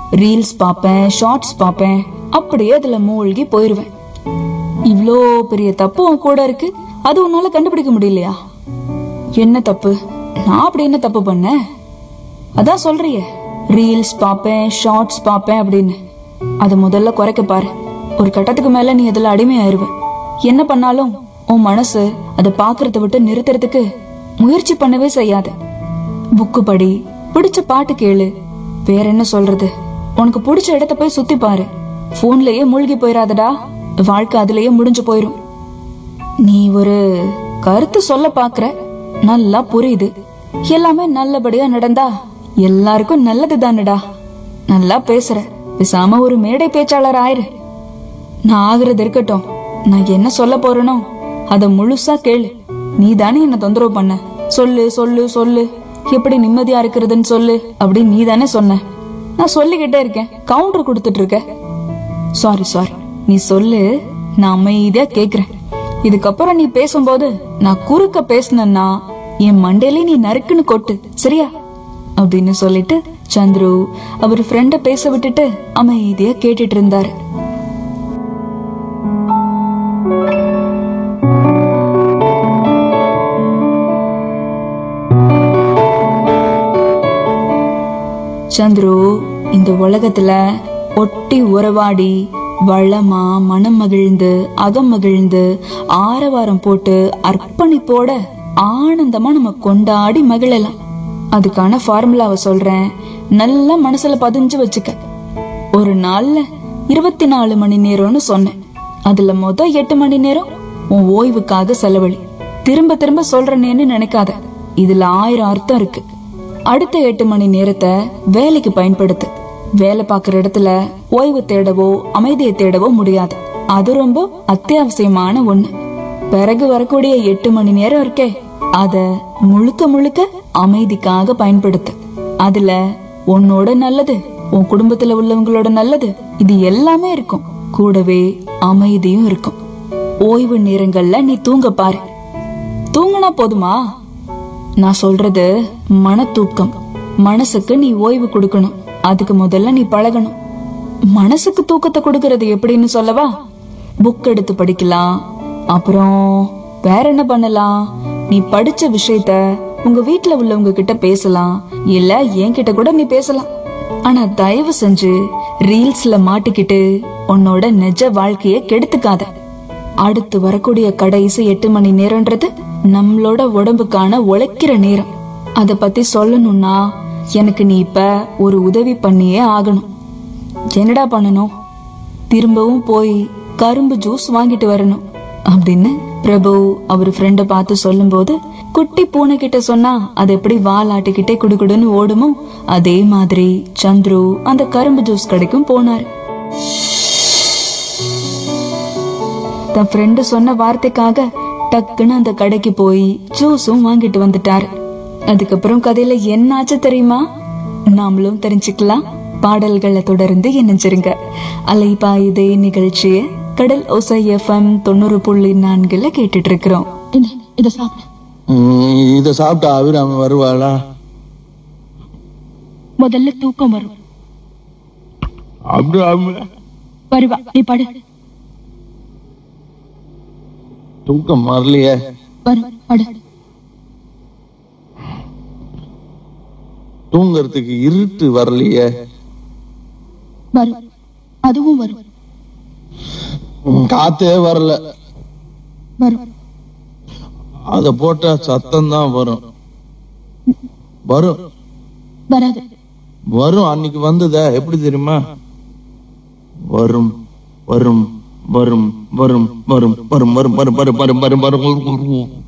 reels பார்ப்பேன் shorts பார்ப்பேன் அப்படியே அதுல மூழ்கி போயிருவேன் இவ்ளோ பெரிய தப்பு உன் கூட இருக்கு அது உன்னால கண்டுபிடிக்க முடியலையா என்ன தப்பு நான் அப்படி என்ன தப்பு பண்ணேன் அதான் சொல்றியே ரீல்ஸ் பார்ப்பேன் ஷார்ட்ஸ் பார்ப்பேன் அப்படின்னு அது முதல்ல குறைக்க பாரு ஒரு கட்டத்துக்கு மேல நீ அதுல அடிமையாயிருவ என்ன பண்ணாலும் உன் மனசு அதை பாக்குறத விட்டு நிறுத்துறதுக்கு முயற்சி பண்ணவே செய்யாது புக்கு படி பிடிச்ச பாட்டு கேளு வேற என்ன சொல்றது உனக்கு பிடிச்ச இடத்த போய் சுத்தி பாரு போன்லயே மூழ்கி போயிடாதடா வாழ்க்கை அதுலயே முடிஞ்சு போயிரும் நீ ஒரு கருத்து சொல்ல பாக்குற நல்லா புரியுது எல்லாமே நல்லபடியா நடந்தா எல்லாருக்கும் நல்லது தானடா நல்லா பேசுற பேசாம ஒரு மேடை பேச்சாளர் ஆயிரு நான் ஆகுறது இருக்கட்டும் நான் என்ன சொல்ல போறேனோ அத முழுசா கேளு நீ தானே என்ன தொந்தரவு பண்ண சொல்லு சொல்லு சொல்லு எப்படி நிம்மதியா இருக்கிறதுன்னு சொல்லு அப்படின்னு நீ தானே சொன்ன நான் சொல்லிக்கிட்டே இருக்கேன் கவுண்டர் கொடுத்துட்டு இருக்க சாரி சாரி நீ சொல்லு நான் அமைதியா கேக்குறேன் இதுக்கப்புறம் நீ பேசும்போது நான் குறுக்க பேசினேன்னா என் மண்டையிலே நீ நறுக்குன்னு கொட்டு சரியா அப்படின்னு சொல்லிட்டு சந்துரு அவர் ஃப்ரெண்ட பேச விட்டுட்டு அமைதியா கேட்டுட்டு இருந்தாரு சந்துரு இந்த உலகத்துல ஒட்டி உறவாடி வளமா மனம் மகிழ்ந்து அகம் மகிழ்ந்து ஆரவாரம் போட்டு அர்ப்பணிப்போட ஆனந்தமா நம்ம கொண்டாடி மகிழலாம் அதுக்கான ஃபார்முலாவை சொல்றேன் நல்லா மனசுல பதிஞ்சு வச்சுக்க ஒரு நாள்ல இருபத்தி நாலு மணி நேரம்னு சொன்னேன் அதுல மொத எட்டு மணி நேரம் உன் ஓய்வுக்காக செலவழி திரும்ப திரும்ப சொல்றேனேன்னு நினைக்காத இதுல ஆயிரம் அர்த்தம் இருக்கு அடுத்த எட்டு மணி நேரத்தை வேலைக்கு பயன்படுத்து வேலை பார்க்குற இடத்துல ஓய்வு தேடவோ அமைதியை தேடவோ முடியாது அது ரொம்ப அத்தியாவசியமான ஒண்ணு பிறகு வரக்கூடிய எட்டு மணி நேரம் இருக்கே அத முழுக்க முழுக்க அமைதிக்காக பயன்படுத்து அதுல உன்னோட நல்லது உன் குடும்பத்துல உள்ளவங்களோட நல்லது இது எல்லாமே இருக்கும் கூடவே அமைதியும் இருக்கும் ஓய்வு நேரங்கள்ல நீ தூங்க பாரு தூங்கினா போதுமா நான் சொல்றது மன தூக்கம் மனசுக்கு நீ ஓய்வு கொடுக்கணும் அதுக்கு முதல்ல நீ பழகணும் மனசுக்கு தூக்கத்தை கொடுக்கறது எப்படின்னு சொல்லவா புக் எடுத்து படிக்கலாம் அப்புறம் வேற என்ன பண்ணலாம் நீ படிச்ச விஷயத்த உங்க வீட்ல உள்ளவங்க கிட்ட பேசலாம் இல்ல என்கிட்ட கூட நீ பேசலாம் ஆனா தயவு செஞ்சு ரீல்ஸ்ல மாட்டிக்கிட்டு உன்னோட நிஜ வாழ்க்கைய கெடுத்துக்காத அடுத்து வரக்கூடிய கடைசி எட்டு மணி நேரம்ன்றது நம்மளோட உடம்புக்கான உழைக்கிற நேரம் அத பத்தி சொல்லணும்னா எனக்கு நீ இப்ப ஒரு உதவி பண்ணியே ஆகணும் என்னடா பண்ணணும் திரும்பவும் போய் கரும்பு ஜூஸ் வாங்கிட்டு வரணும் அப்படின்னு பிரபு அவர் ஃப்ரெண்ட பார்த்து சொல்லும்போது குட்டி பூனை கிட்ட சொன்னா அது எப்படி வாலாட்டிக்கிட்டே குடுகுடுன்னு ஓடுமோ அதே மாதிரி சந்துரு அந்த கரும்பு ஜூஸ் கடைக்கும் போனாரு தன் ஃப்ரெண்டு சொன்ன வார்த்தைக்காக டக்குன்னு அந்த கடைக்கு போய் ஜூஸும் வாங்கிட்டு வந்துட்டாரு அதுக்கப்புறம் கதையில என்ன ஆச்சு தெரியுமா நாமளும் தெரிஞ்சுக்கலாம் பாடல்களை தொடர்ந்து இணைஞ்சிருங்க அலைபாயுதே நிகழ்ச்சிய கடல் ஒசை எஃப்எம் தொண்ணூறு புள்ளி நான்குல கேட்டுட்டு இருக்கிறோம் இந்த இத சாப்பிடு ம், இத சாப்பிட்டா அபிராமி வருவாளா முதல்ல தூக்கம் வரும் அபிராமி வருவா நீ படு தூக்கம் வரலையே வரும் படு தூங்கறதுக்கு இருட்டு வரலையே வரும் அதுவும் வரும் ம், காத்தே வரல வரும் அத போட்டா சத்தம் தான் வரும் வரும் வராது வரும் அன்னைக்கு வந்ததா எப்படி தெரியுமா வரும் வரும் வரும் வரும் வரும் வரும் வரும் வரும் வரும் வரும் வரும் வரும் வரும்